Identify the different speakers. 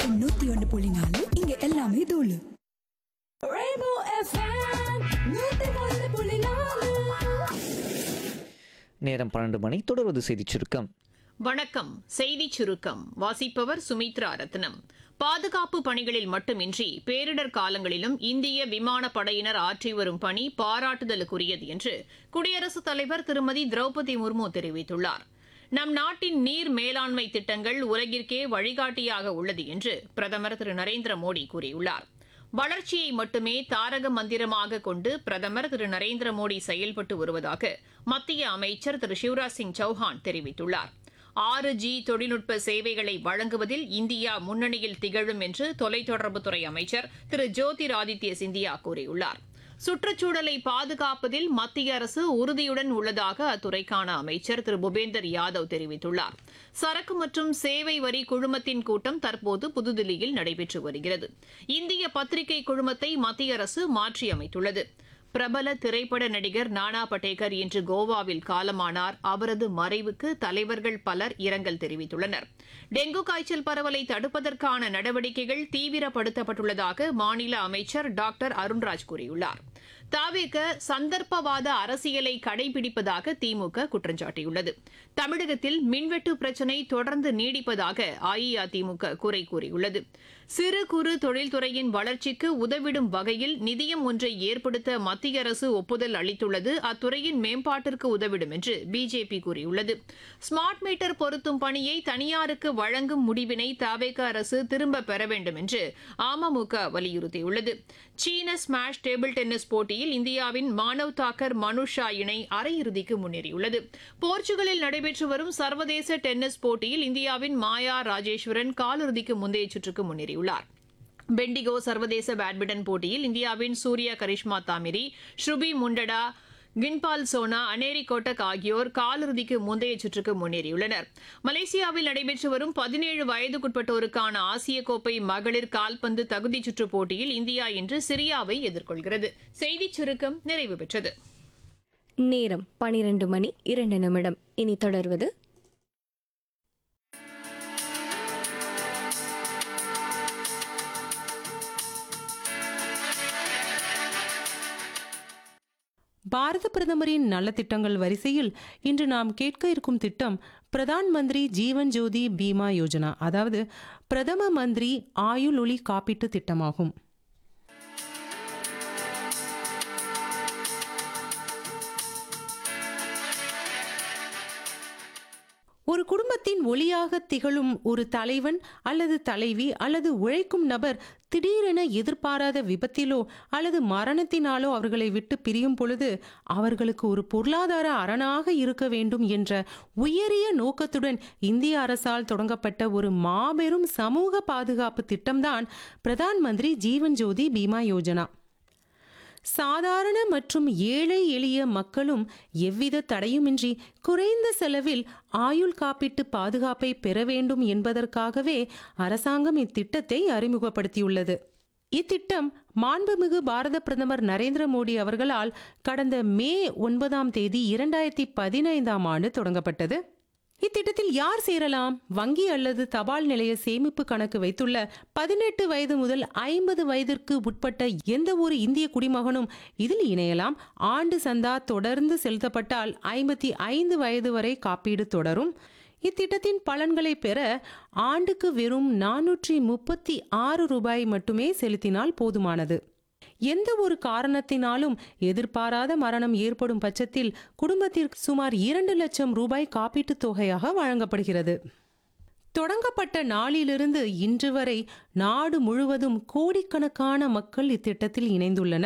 Speaker 1: FM நூத்தி ஒன்னு புள்ளி நாலு இங்க எல்லாமே தூளு
Speaker 2: Rainbow FM, நூத்தி ஒன்று புள்ளி நாலு.
Speaker 3: நேரம் பன்னெண்டு மணி தொடர்வது செய்திச் சுருக்கம்
Speaker 4: வணக்கம் செய்திச் சுருக்கம் வாசிப்பவர் சுமித்ரா ரத்னம் பாதுகாப்பு பணிகளில் மட்டுமின்றி பேரிடர் காலங்களிலும் இந்திய விமானப் படையினர் ஆற்றி வரும் பணி பாராட்டுதலுக்குரியது என்று குடியரசுத் தலைவர் திருமதி திரௌபதி முர்மு தெரிவித்துள்ளார் நம் நாட்டின் நீர் மேலாண்மை திட்டங்கள் உலகிற்கே வழிகாட்டியாக உள்ளது என்று பிரதமர் திரு நரேந்திர மோடி கூறியுள்ளார் வளர்ச்சியை மட்டுமே தாரக மந்திரமாக கொண்டு பிரதமர் திரு நரேந்திர மோடி செயல்பட்டு வருவதாக மத்திய அமைச்சர் திரு சிவராஜ் சிங் சௌஹான் தெரிவித்துள்ளார் ஆறு ஜி தொழில்நுட்ப சேவைகளை வழங்குவதில் இந்தியா முன்னணியில் திகழும் என்று தொலைத்தொடர்புத்துறை அமைச்சர் திரு ஜோதிராதித்ய சிந்தியா கூறியுள்ளார் சுற்றுச்சூழலை பாதுகாப்பதில் மத்திய அரசு உறுதியுடன் உள்ளதாக அத்துறைக்கான அமைச்சர் திரு பூபேந்தர் யாதவ் தெரிவித்துள்ளார் சரக்கு மற்றும் சேவை வரி குழுமத்தின் கூட்டம் தற்போது புதுதில்லியில் நடைபெற்று வருகிறது இந்திய பத்திரிகை குழுமத்தை மத்திய அரசு மாற்றியமைத்துள்ளது பிரபல திரைப்பட நடிகர் நானா படேகர் இன்று கோவாவில் காலமானார் அவரது மறைவுக்கு தலைவர்கள் பலர் இரங்கல் தெரிவித்துள்ளனர் டெங்கு காய்ச்சல் பரவலை தடுப்பதற்கான நடவடிக்கைகள் தீவிரப்படுத்தப்பட்டுள்ளதாக மாநில அமைச்சர் டாக்டர் அருண்ராஜ் கூறியுள்ளார் தாவேக சந்தர்ப்பவாத அரசியலை கடைபிடிப்பதாக திமுக குற்றம் சாட்டியுள்ளது தமிழகத்தில் மின்வெட்டு பிரச்சினை தொடர்ந்து நீடிப்பதாக அஇஅதிமுக குறை கூறியுள்ளது சிறு குறு தொழில்துறையின் வளர்ச்சிக்கு உதவிடும் வகையில் நிதியம் ஒன்றை ஏற்படுத்த மத்திய அரசு ஒப்புதல் அளித்துள்ளது அத்துறையின் மேம்பாட்டிற்கு உதவிடும் என்று பிஜேபி கூறியுள்ளது ஸ்மார்ட் மீட்டர் பொருத்தும் பணியை தனியாருக்கு வழங்கும் முடிவினை தாவேக அரசு திரும்ப பெற வேண்டும் என்று அமமுக வலியுறுத்தியுள்ளது சீன ஸ்மாஷ் டேபிள் டென்னிஸ் போட்டியில் இந்தியாவின் மானவ் தாக்கர் மனுஷா இணை அரையிறுதிக்கு முன்னேறியுள்ளது போர்ச்சுகலில் நடைபெற்று வரும் சர்வதேச டென்னிஸ் போட்டியில் இந்தியாவின் மாயா ராஜேஸ்வரன் காலிறுதிக்கு முந்தைய சுற்றுக்கு முன்னேறியுள்ளார் பெண்டிகோ சர்வதேச பேட்மிண்டன் போட்டியில் இந்தியாவின் சூர்யா கரிஷ்மா தாமிரி ஸ்ருபி முண்டடா கின்பால் சோனா அனேரி கோட்டக் ஆகியோர் காலிறுதிக்கு முந்தைய சுற்றுக்கு முன்னேறியுள்ளனர் மலேசியாவில் நடைபெற்று வரும் பதினேழு வயதுக்குட்பட்டோருக்கான ஆசிய கோப்பை மகளிர் கால்பந்து தகுதிச் சுற்றுப் போட்டியில் இந்தியா இன்று சிரியாவை எதிர்கொள்கிறது செய்திச் சுருக்கம் நிறைவு பெற்றது
Speaker 5: நேரம் பனிரெண்டு மணி இரண்டு நிமிடம் இனி தொடர்வது
Speaker 6: பாரத பிரதமரின் நலத்திட்டங்கள் வரிசையில் இன்று நாம் கேட்க இருக்கும் திட்டம் பிரதான் மந்திரி ஜீவன் ஜோதி பீமா யோஜனா அதாவது பிரதம மந்திரி ஆயுள் ஒளி காப்பீட்டு திட்டமாகும் ஒரு குடும்பத்தின் ஒளியாக திகழும் ஒரு தலைவன் அல்லது தலைவி அல்லது உழைக்கும் நபர் திடீரென எதிர்பாராத விபத்திலோ அல்லது மரணத்தினாலோ அவர்களை விட்டு பிரியும் பொழுது அவர்களுக்கு ஒரு பொருளாதார அரணாக இருக்க வேண்டும் என்ற உயரிய நோக்கத்துடன் இந்திய அரசால் தொடங்கப்பட்ட ஒரு மாபெரும் சமூக பாதுகாப்பு திட்டம்தான் பிரதான் மந்திரி ஜீவன் ஜோதி பீமா யோஜனா சாதாரண மற்றும் ஏழை எளிய மக்களும் எவ்வித தடையுமின்றி குறைந்த செலவில் ஆயுள் காப்பீட்டு பாதுகாப்பை பெற வேண்டும் என்பதற்காகவே அரசாங்கம் இத்திட்டத்தை அறிமுகப்படுத்தியுள்ளது இத்திட்டம் மாண்புமிகு பாரத பிரதமர் நரேந்திர மோடி அவர்களால் கடந்த மே ஒன்பதாம் தேதி இரண்டாயிரத்தி பதினைந்தாம் ஆண்டு தொடங்கப்பட்டது இத்திட்டத்தில் யார் சேரலாம் வங்கி அல்லது தபால் நிலைய சேமிப்பு கணக்கு வைத்துள்ள பதினெட்டு வயது முதல் ஐம்பது வயதிற்கு உட்பட்ட எந்த ஒரு இந்திய குடிமகனும் இதில் இணையலாம் ஆண்டு சந்தா தொடர்ந்து செலுத்தப்பட்டால் ஐம்பத்தி ஐந்து வயது வரை காப்பீடு தொடரும் இத்திட்டத்தின் பலன்களை பெற ஆண்டுக்கு வெறும் நானூற்றி முப்பத்தி ஆறு ரூபாய் மட்டுமே செலுத்தினால் போதுமானது எந்த ஒரு காரணத்தினாலும் எதிர்பாராத மரணம் ஏற்படும் பட்சத்தில் குடும்பத்திற்கு சுமார் இரண்டு லட்சம் ரூபாய் காப்பீட்டுத் தொகையாக வழங்கப்படுகிறது தொடங்கப்பட்ட நாளிலிருந்து இன்று வரை நாடு முழுவதும் கோடிக்கணக்கான மக்கள் இத்திட்டத்தில் இணைந்துள்ளனர்